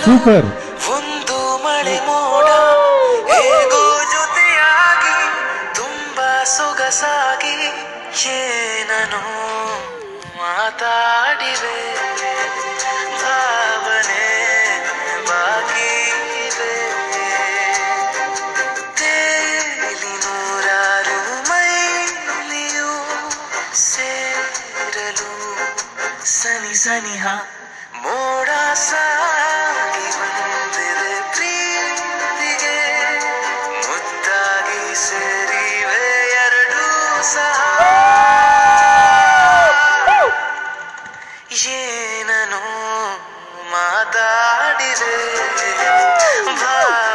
super ಒಂದು ಮಳೆ ಮೋಡ ಹೇಗೋ ಜೊತೆಯಾಗಿ ತುಂಬಾ ಸೊಗಸಾಗಿ ಏನನು ಮಾತಾಡಿವೆ ಭಾವನೆ ಬಾಕಿ ಇದೆ ತೇಲಿ ನೂರಾರು ಮೈಲಿಯು ಸೇರಲು ಸನಿ ಸನಿಹ ಮೋಡ ಸಾಗಿ ಬಂದಿದೆ ಪ್ರೀತಿಗೆ ಮುದ್ದಾಗಿ ಸೇರಿವೆ ಎರಡೂ ಸಹ ಏನನು ಮಾತಾಡಿದೆ ಭಾವ